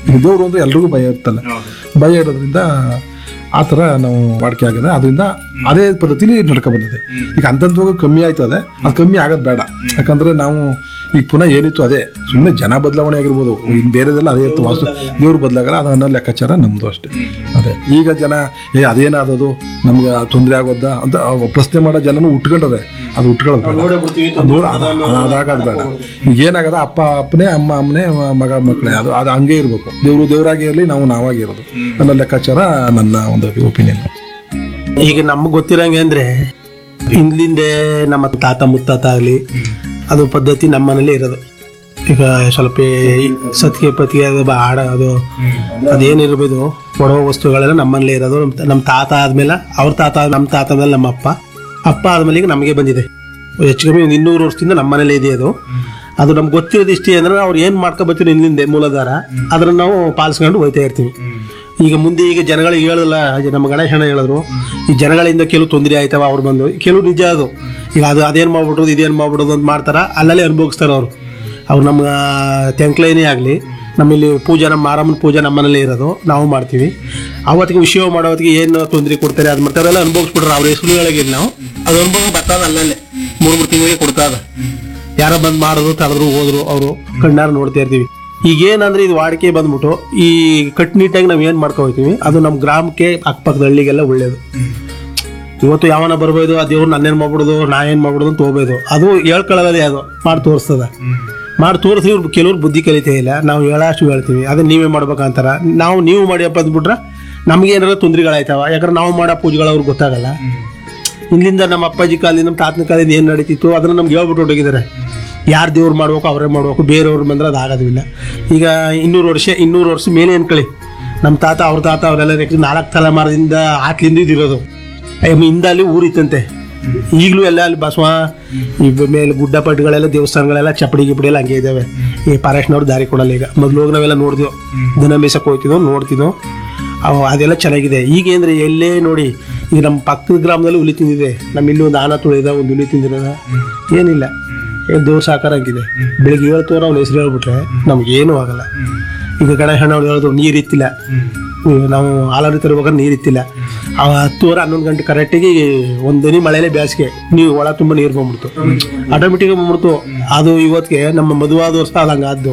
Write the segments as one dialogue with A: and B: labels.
A: ಈಗ ದೇವರು ಅಂದ್ರೆ ಎಲ್ರಿಗೂ ಭಯ ಇರ್ತಲ್ಲ ಭಯ ಇರೋದ್ರಿಂದ ಆ ಥರ ನಾವು ವಾಡಿಕೆ ಆಗಿದೆ ಅದರಿಂದ ಅದೇ ಪದ್ಧತಿಲಿ ನಡ್ಕೊ ಬಂದಿದೆ ಈಗ ಅಂತಂದ್ವಾಗ ಕಮ್ಮಿ ಆಯ್ತದೆ ಅದು ಕಮ್ಮಿ ಆಗೋದು ಬೇಡ ಯಾಕಂದ್ರೆ ನಾವು ಈಗ ಪುನಃ ಏನಿತ್ತು ಅದೇ ಸುಮ್ಮನೆ ಜನ ಬದಲಾವಣೆ ಆಗಿರ್ಬೋದು ಇನ್ನು ಬೇರೆದೆಲ್ಲ ಅದೇ ಇತ್ತು ವಾಸ್ತು ದೇವ್ರು ಬದಲಾಗಲ್ಲ ಅದು ಅನ್ನೋ ಲೆಕ್ಕಾಚಾರ ನಮ್ಮದು ಅಷ್ಟೇ ಅದೇ ಈಗ ಜನ ಏ ಅದೇನಾದದು ನಮ್ಗೆ ತೊಂದರೆ ಆಗೋದ ಅಂತ ಪ್ರಶ್ನೆ ಮಾಡೋ ಜನನು ಉಟ್ಕೊಂಡದೆ ಅದು ಉಟ್ಕೊಳ್ಳೋದು ಬೇಡ.
B: ನೋಡೇ ಬಿಡ್ತೀವಿ
A: ಅದು ನೋಡ ಅದಾಗದು ಬೇಡ ಈಗ ಏನಾಗದ ಅಪ್ಪ ಅಪ್ಪನೇ ಅಮ್ಮ ಅಮ್ಮನೇ ಮಗ ಮಕ್ಕಳೇ ಅದು ಅದು ಹಂಗೆ ಇರಬೇಕು ದೇವ್ರು ದೇವರಾಗಿ ಇರಲಿ ನಾವು ನಾವಾಗಿ ಇರೋದು ನನ್ನ ಲೆಕ್ಕಾಚಾರ ನನ್ನ ಒಂದು ಒಪಿನಿಯನ್
B: ಈಗ ನಮ್ಗೆ ಗೊತ್ತಿರಂಗೆ ಅಂದ್ರೆ ಹಿಂದಿಂದೆ ನಮ್ಮ ತಾತ ಮುತ್ತಾತ ಆಗಲಿ ಅದು ಪದ್ಧತಿ ನಮ್ಮ ಮನೇಲಿ ಇರೋದು ಈಗ ಸ್ವಲ್ಪ ಈ ಸತ್ಗೆ ಪತ್ಗೆ ಅದು ಬಾ- ಆಡ ಅದು ಅದೇನಿರ್ಬೋದು ಕೊಡೋ ವಸ್ತುಗಳೆಲ್ಲ ನಮ್ಮನೇಲಿ ಇರೋದು ನಮ್ಮ ತ- ನಮ್ಮ ತಾತ ಆದ್ಮೇಲೆ ಅವ್ರ ತಾತ ನಮ್ಮ ತಾತ ಆದ್ಮೇಲೆ ನಮ್ಮ ಅಪ್ಪ ಅಪ್ಪ ಆದ್ಮೇಲೆ ಈಗ ನಮಗೆ ಬಂದಿದೆ ಹೆಚ್ಚು ಕಮ್ಮಿ ಒಂದು ಇನ್ನೂರು ವರ್ಷದಿಂದ ನಮ್ಮ ಮನೇಲಿ ಇದೆ ಅದು ಅದು ನಮ್ಗೆ ಗೊತ್ತಿರೋದು ಇಷ್ಟೇ ಅಂದ್ರೆ ಅವ್ರು ಏನು ಮಾಡ್ಕೊಬತ್ತೀವಿ ಹಿಂದಿಂದೆ ಮೂಲಧಾರ ಅದನ್ನ ನಾವು ಪಾಲಿಸ್ಕೊಂಡು ಹೋಯ್ತಾ ಇರ್ತೀವಿ ಈಗ ಮುಂದೆ ಈಗ ಜನಗಳಿಗೆ ಹೇಳಲ್ಲ ಹಾಗೆ ನಮ್ಮ ಗಣೇಶನ ಹೇಳಿದ್ರು ಈ ಜನಗಳಿಂದ ಕೆಲವು ತೊಂದರೆ ಆಯ್ತವ ಅವ್ರು ಬಂದು ಕೆಲವು ನಿಜ ಅದು ಈಗ ಅದು ಅದೇನು ಮಾಡ್ಬಿಡೋದು ಇದೇನು ಮಾಡ್ಬಿಡೋದು ಅಂತ ಮಾಡ್ತಾರ ಅಲ್ಲಲ್ಲೇ ಅನುಭವಿಸ್ತಾರೆ ಅವರು ಅವ್ರು ನಮ್ಮ ತೆಂಕ್ಲೈನೇ ಆಗಲಿ ನಮ್ಮಲ್ಲಿ ಪೂಜೆ ನಮ್ಮ ಮಾರಮ್ಮನ ಪೂಜೆ ನಮ್ಮನೇಲೇ ಇರೋದು ನಾವು ಮಾಡ್ತೀವಿ ಅವತ್ತಿಗೆ ವಿಷಯ ಮಾಡೋತ್ತಿಗೆ ಏನು ತೊಂದರೆ ಕೊಡ್ತಾರೆ ಅದು ಮಾಡ್ತಾರೆ ಎಲ್ಲ ಅನುಭವಿಸ್ಬಿಟ್ರೆ ಅವ್ರ ಹೆಸರುಗಳಿಗೆ ನಾವು ಅದು ಅನುಭವ ಬರ್ತದ ಅಲ್ಲಲ್ಲೇ ಮೂರು ಮೂರು ತಿಂಗಳಿಗೆ ಕೊಡ್ತದ ಯಾರೋ ಬಂದು ಮಾಡಿದ್ರು ತಡೆದ್ರು ಹೋದ್ರು ಅವರು ಕಣ್ಣಾರ ನೋಡ್ತಾ ಇರ್ತೀವಿ ಈಗ ಏನಂದ್ರೆ ಇದು ವಾಡಿಕೆ ಬಂದ್ಬಿಟ್ಟು ಈ ಕಟ್ಟುನಿಟ್ಟಾಗಿ ನಾವು ಏನು ಮಾಡ್ಕೊ ಹೋಗ್ತೀವಿ ಅದು ನಮ್ಮ ಗ್ರಾಮಕ್ಕೆ ಅಕ್ಕಪಕ್ಕದ ಹಳ್ಳಿಗೆಲ್ಲ ಒಳ್ಳೇದು ಇವತ್ತು ಯಾವನ ಬರ್ಬೋದು ಆ ದೇವ್ರು ನನ್ನೇನು ಮಾಡ್ಬಿಡೋದು ನಾ ಏನು ಮಾಡ್ಬಿಡೋದು ಅಂತ ಹೋಗ್ಬೋದು ಅದು ಹೇಳ್ಕೊಳ್ಳೋದೇ ಅದು ಮಾಡಿ ತೋರಿಸ್ತದ ಮಾಡಿ ತೋರಿಸಿ ಇವ್ರು ಕೆಲವ್ರು ಬುದ್ಧಿ ಕಲಿತೇ ಇಲ್ಲ ನಾವು ಹೇಳಷ್ಟು ಹೇಳ್ತೀವಿ ಅದನ್ನ ನೀವೇ ಮಾಡ್ಬೇಕಂತಾರ ನಾವು ನೀವು ಮಾಡಿಯಪ್ಪ ಅಂದ್ಬಿಟ್ರೆ ನಮ್ಗೆ ಏನಾರ ತೊಂದರೆಗಳಾಯ್ತವ ಯಾಕಂದ್ರೆ ನಾವು ಮಾಡೋ ಪೂಜೆಗಳು ಅವ್ರಿಗೆ ಗೊತ್ತಾಗಲ್ಲ ಇಲ್ಲಿಂದ ನಮ್ಮ ಅಪ್ಪಾಜಿ ಕಾಲದಿಂದ ನಮ್ಮ ತಾತನ ಕಾಲದಿಂದ ಏನು ನಡೀತಿತ್ತು ಅದನ್ನ ನಮ್ಗೆ ಹೇಳ್ಬಿಟ್ಟು ಹೊರಟಿದ್ದಾರೆ ಯಾರು ದೇವ್ರು ಮಾಡ್ಬೇಕು ಅವರೇ ಮಾಡ್ಬೇಕು ಬೇರೆಯವ್ರು ಬಂದ್ರೆ ಅದು ಆಗೋದಿಲ್ಲ ಈಗ ಇನ್ನೂರು ವರ್ಷ ಇನ್ನೂರು ವರ್ಷ ಮೇಲೆ ಅನ್ಕೊಳ್ಳಿ ನಮ್ಮ ತಾತ ಅವ್ರ ತಾತ ಅವರೆಲ್ಲ ನಾಲ್ಕು ತಲೆಮಾರದಿಂದ ಆತ್ಲಿಂದ ಇದಿರೋದು ಹಿಂದ ಅಲ್ಲಿ ಊರಿತ್ತಂತೆ ಈಗಲೂ ಎಲ್ಲ ಅಲ್ಲಿ ಬಸವ ಈ ಮೇಲೆ ಗುಡ್ಡ ಪಟ್ಟಗಳೆಲ್ಲ ದೇವಸ್ಥಾನಗಳೆಲ್ಲ ಚಪ್ಪಡಿ ಗಿಪ್ಪಡಿ ಎಲ್ಲ ಹಂಗೆ ಇದ್ದಾವೆ ಈ ಫಾರೆಸ್ಟ್ನವ್ರು ದಾರಿ ಕೊಡಲ್ಲ ಈಗ ಮೊದಲು ಹೋಗಿ ನಾವೆಲ್ಲ ನೋಡಿದ್ವು ದಿನ ಮೇಸಕ್ಕೆ ಹೋಗ್ತಿದ್ವು ನೋಡ್ತಿದ್ವು ಅವು ಅದೆಲ್ಲ ಚೆನ್ನಾಗಿದೆ ಈಗ ಅಂದ್ರೆ ಎಲ್ಲೇ ನೋಡಿ ಈಗ ನಮ್ಮ ಪಕ್ಕದ ಗ್ರಾಮದಲ್ಲಿ ಹುಲಿ ತಿಂದಿದೆ ನಮ್ಮ ಇಲ್ಲಿ ಒಂದು ಆನ ತುಳಿದ ಒಂದು ಹುಲಿ ತಿಂದಿರೋದ ಏನಿಲ್ಲ ಏನ್ ದೇವ್ರ ಸಾಕಾರ ಹಂಗಿದೆ ಬೆಳಿಗ್ಗೆ ಹೇಳ್ತವ್ರ ಅವ್ನ ಹೆಸರು ಹೇಳ್ಬಿಟ್ರೆ ನಮ್ಗೇನು ಆಗಲ್ಲ ಈಗ ಗಣೇಶಣ್ಣ ಅವ್ರು ಹೇಳಿದ್ರು ನೀರು ಇತ್ತಿಲ್ಲ ಹ್ಮ್, ನಾವು ಹಾಲಲ್ಲಿ ತರ್ಬೇಕಾದ್ರೆ ನೀರು ಇತ್ತಿಲ್ಲ ಅವ ಹತ್ತುವರೆ ಹನ್ನೊಂದು ಗಂಟೆ ಕರೆಕ್ಟಿಗೆ ಒಂದು ದನಿ ಮಳೆಯಲ್ಲೇ ಬೇಸಿಗೆ ನೀವು ಒಳ ತುಂಬ ನೀರು ಬಂದ್ಬಿಡ್ತು ಆಟೋಮೆಟಿಕ್ ಬಂದ್ಬಿಡ್ತು ಅದು ಇವತ್ತಿಗೆ ನಮ್ಮ ಮದುವಾದ ವರ್ಷ ಅದು ಹಂಗಾದ್ದು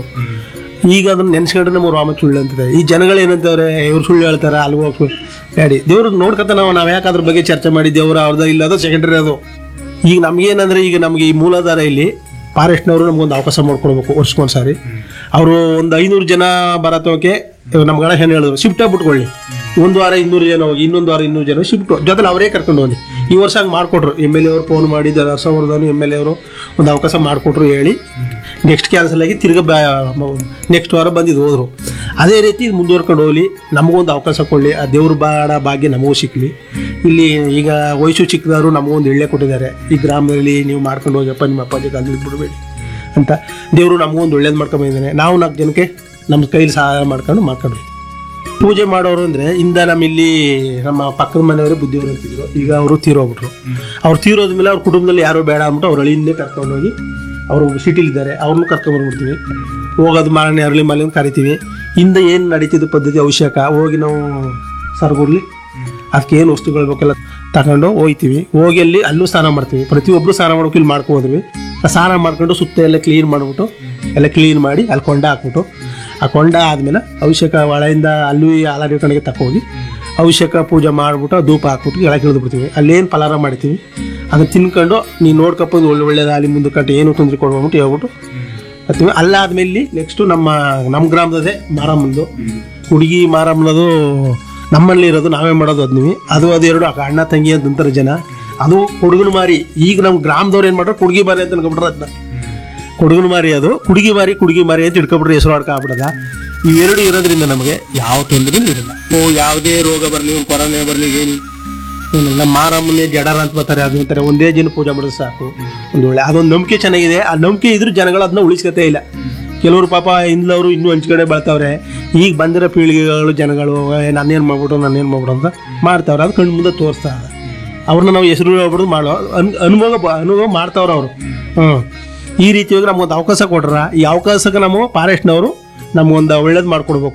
B: ಈಗ ಅದನ್ನ ನೆನ್ಸ್ಕೊಂಡ್ರೆ ನಮ್ಮ ರಾಮ ಸುಳ್ಳು ಅಂತಿದೆ ಈ ಜನಗಳು ಏನಂತವ್ರೆ ಇವ್ರು ಸುಳ್ಳು ಹೇಳ್ತಾರೆ ಅಲ್ಗೋ ಹೋಗಿ ಬೇಡಿ ದೇವ್ರು ನೋಡ್ಕತ್ತ ನಾವು ನಾವು ಯಾಕೆ ಅದ್ರ ಬಗ್ಗೆ ಚರ್ಚೆ ಮಾಡಿ ದೇವ್ರ ಅವ್ರದ್ದು ಇಲ್ಲ ಅದು ಸೆಕೆಂಡ್ರಿ ಅದು ಈಗ ನಮ್ಗೇನಂದ್ರೆ ಈಗ ನಮಗೆ ಈ ಮೂಲಾಧಾರ ಇಲ್ಲಿ ಫಾರೆಸ್ಟ್ನವರು ನಮ್ಗೊಂದು ಅವಕಾಶ ಮಾಡ್ಕೊಡ್ಬೇಕು ವರ್ಷಕ್ಕೊಂದ್ಸಾರಿ ಅವರು ಒಂದು ಐನೂರು ಜನ ಬರತೋಕೆ ನಮ್ಮ ಗಣೇಶನ್ ಹೇಳಿದ್ರು ಶಿಫ್ಟ್ ಆಗ್ಬಿಟ್ಕೊಳ್ಳಿ ಒಂದು ವಾರ ಇನ್ನೂರು ಜನ ಹೋಗಿ ಇನ್ನೊಂದು ವಾರ ಇನ್ನೂರು ಜನ ಶಿಫ್ಟ್ ಜೊತೆಲಿ ಅವರೇ ಕರ್ಕೊಂಡು ಹೋಗಿ ಈ ವರ್ಷ ಹಂಗೆ ಮಾಡಿಕೊಟ್ರು ಎಮ್ ಎಲ್ ಎ ಅವರು ಫೋನ್ ಮಾಡಿ ಹರ್ಷವರ್ಧನ್ ಎಮ್ ಎಲ್ ಎ ಅವರು ಒಂದು ಅವಕಾಶ ಮಾಡಿಕೊಟ್ರು ಹೇಳಿ ನೆಕ್ಸ್ಟ್ ಕ್ಯಾನ್ಸಲ್ ಆಗಿ ತಿರ್ಗ ನೆಕ್ಸ್ಟ್ ವಾರ ಬಂದಿದ್ದು ಹೋದ್ರು ಅದೇ ರೀತಿ ಇದು ಮುಂದುವರ್ಕೊಂಡು ಹೋಗ್ಲಿ ನಮಗೊಂದು ಅವಕಾಶ ಕೊಡಲಿ ಆ ದೇವ್ರ ಬಾಡ ಭಾಗ್ಯ ನಮಗೂ ಸಿಕ್ಕಲಿ ಇಲ್ಲಿ ಈಗ ವಯಸ್ಸು ಚಿಕ್ಕದವರು ನಮಗೊಂದು ಎಳ್ಳೆ ಕೊಟ್ಟಿದ್ದಾರೆ ಈ ಗ್ರಾಮದಲ್ಲಿ ನೀವು ಮಾಡ್ಕೊಂಡು ಹೋಗಪ್ಪ ನಿಮ್ಮ ಅಪ್ಪಾಜಿ ಕಾಲದಲ್ಲಿ ಬಿಡಬೇಡಿ ಅಂತ ದೇವರು ನಮಗೊಂದು ಒಳ್ಳೇದು ಮಾಡ್ಕೊಂಡು ಬಂದಿದ್ದಾನೆ ನಾವು ನಾಲ್ಕು ಜನಕ್ಕೆ ನಮ್ಮ ಕೈಲಿ ಸಹಾಯ ಮಾಡ್ಕೊಂಡು ಮಾಡ್ಕೊಂಡ್ವಿ ಪೂಜೆ ಮಾಡೋರು ಅಂದರೆ ಇಂದ ನಮ್ಮ ಇಲ್ಲಿ ನಮ್ಮ ಪಕ್ಕದ ಮನೆಯವರೇ ಬುದ್ಧಿವರು ಅಂತಿದ್ರು ಈಗ ಅವರು ತೀರೋಗ್ಬಿಟ್ರು ಅವ್ರು ತೀರೋದ ಮೇಲೆ ಅವ್ರ ಕುಟುಂಬದಲ್ಲಿ ಯಾರೋ ಬೇಡ ಅಂದ್ಬಿಟ್ಟು ಅವ್ರ ಹಳ್ಳಿಯಿಂದಲೇ ಕರ್ಕೊಂಡೋಗಿ ಅವರು ಸಿಟಿಲಿದ್ದಾರೆ ಅವ್ರನ್ನೂ ಕರ್ಕೊಂಡ್ಬಂದ್ಬಿಡ್ತೀವಿ ಹೋಗೋದು ಮಾರನೇ ಅರಳಿ ಮಲೆ ಕರಿತೀವಿ ಹಿಂದೆ ಏನು ನಡೀತಿದ್ದು ಪದ್ಧತಿ ಅವಶ್ಯಕ ಹೋಗಿ ನಾವು ಸರ್ಗುರ್ಲಿ ಅದಕ್ಕೆ ಏನು ವಸ್ತುಗಳು ಬೇಕೆಲ್ಲ ತಗೊಂಡು ಹೋಗ್ತೀವಿ ಹೋಗಿ ಅಲ್ಲಿ ಅಲ್ಲೂ ಸ್ನಾನ ಮಾಡ್ತೀವಿ ಪ್ರತಿಯೊಬ್ಬರು ಸ್ನಾನ ಮಾಡೋಕೆ ಇಲ್ಲಿ ಮಾಡ್ಕೊ ಹೋದ್ವಿ ಆ ಸ್ನಾನ ಮಾಡ್ಕೊಂಡು ಸುತ್ತ ಎಲ್ಲ ಕ್ಲೀನ್ ಮಾಡಿಬಿಟ್ಟು ಎಲ್ಲ ಕ್ಲೀನ್ ಮಾಡಿ ಅಲ್ಲಿ ಕೊಂಡ ಹಾಕ್ಬಿಟ್ಟು ಆ ಕೊಂಡ ಆದಮೇಲೆ ಅಭಿಷೇಕ ಒಳೆಯಿಂದ ಅಲ್ಲೂ ಈ ಆಲಾರಿ ಕಡೆಗೆ ತಕೋಗಿ ಅಭಿಷೇಕ ಪೂಜೆ ಮಾಡಿಬಿಟ್ಟು ಧೂಪ ಹಾಕ್ಬಿಟ್ಟು ಎಳಕ್ಕೆ ಇಳಿದು ಬಿಡ್ತೀವಿ ಅಲ್ಲೇನು ಫಲಾರ ಮಾಡ್ತೀವಿ ಅದನ್ನ ತಿನ್ಕೊಂಡು ನೀನು ನೋಡ್ಕೊಬೋದು ಒಳ್ಳೆ ಒಳ್ಳೇದಾಗಲಿ ಮುಂದಕ್ಕೆ ಏನು ತೊಂದರೆ ಕೊಡ್ಬಿಟ್ಟು ಹೇಳ್ಬಿಟ್ಟು ಬರ್ತೀವಿ ಅಲ್ಲಾದ್ಮೇಲೆ ನೆಕ್ಸ್ಟು ನಮ್ಮ ನಮ್ಮ ಗ್ರಾಮದದೇ ಮಾರಮ್ಮಂದು ಹುಡುಗಿ ಮಾರಮ್ಮನದು ನಮ್ಮಲ್ಲಿ ಇರೋದು ನಾವೇ ಮಾಡೋದು ಅದ್ನಿವಿ ಅದು ಅದೆರಡು ಅಕ್ಕ ಅಣ್ಣ ತಂಗಿ ಅಂತ ಅಂತಾರೆ ಜನ ಅದು ಕೊಡುಗನ ಮಾರಿ ಈಗ ನಮ್ಮ ಗ್ರಾಮದವ್ರು ಏನು ಮಾಡ್ತಾರೆ ಕುಡುಗಿ ಮಾರಿ ಅಂತ ಅನ್ಕೊಂಡ್ಬಿಟ್ರೆ ಅದನ್ನ ಕೊಡುಗನ ಮಾರಿ ಅದು ಕುಡುಗಿ ಮಾರಿ ಕುಡುಗಿ ಮಾರಿ ಅಂತ ಇಟ್ಕೊಬಿಟ್ರೆ ಹೆಸರು ಆಡ್ಕೊಂಡ್ಬಿಡದ ಇವೆರಡು ಇರೋದ್ರಿಂದ ನಮಗೆ ಯಾವ ತೊಂದರೆ ಇರಲ್ಲ ಓ ಯಾವುದೇ ರೋಗ ಬರಲಿ ಒಂದು ಕೊರೋನಾ ಬರಲಿ ಏನು ಏನಿಲ್ಲ ಮಾರಮ್ಮನೇ ಜಡರ ಅಂತ ಬರ್ತಾರೆ ಅದು ಅಂತಾರೆ ಒಂದೇ ದಿನ ಪೂಜೆ ಮಾಡಿದ್ರೆ ಸಾಕು ಒಂದು ಒಳ್ಳೆ ಅದೊಂದು ನಂಬಿಕೆ ಚೆನ್ನಾಗಿದೆ ಆ ನಂಬಿಕೆ ಇದ್ರೂ ಜನಗಳು ಅದನ್ನ ಉಳಿಸ್ಕತೇ ಇಲ್ಲ ಕೆಲವರು ಪಾಪ ಇಂದ್ಲವರು ಇನ್ನೂ ಹಂಚ್ಕಡೆ ಬೆಳ್ತಾವ್ರೆ ಈಗ ಬಂದಿರೋ ಪೀಳಿಗೆಗಳು ಜನಗಳು ಏ, ನಾನೇನು ಮಾಡ್ಬಿಟ್ಟು ನಾನೇನು ಮಾಡ್ಬಿಡು ಅಂತ ಮಾಡ್ತಾವ್ರೆ ಅದು ಕಣ್ಣು ಮುಂದೆ ತೋರಿಸ್ತಾ ಅವ್ರನ್ನ ನಾವು ಹೆಸರು ಹೇಳ್ಬಿಟ್ಟು ಮಾಡೋ ಅನ್ ಅನುಭವ ಬ- ಅನುಭವ ಮಾಡ್ತಾವ್ರೆ ಅವರು ಹ್ಞೂ ಈ ರೀತಿಯಾಗಿ ನಮ್ಗೊಂದು ಅವಕಾಶ ಕೊಟ್ರ ಈ ಅವಕಾಶಕ್ಕೆ ನಾವು ಫಾರೆಸ್ಟ್ನವರು ನಮ್ಗೊಂದು ಒಳ್ಳೇದು ಮಾಡ್ಕೊಡ್ಬೇಕು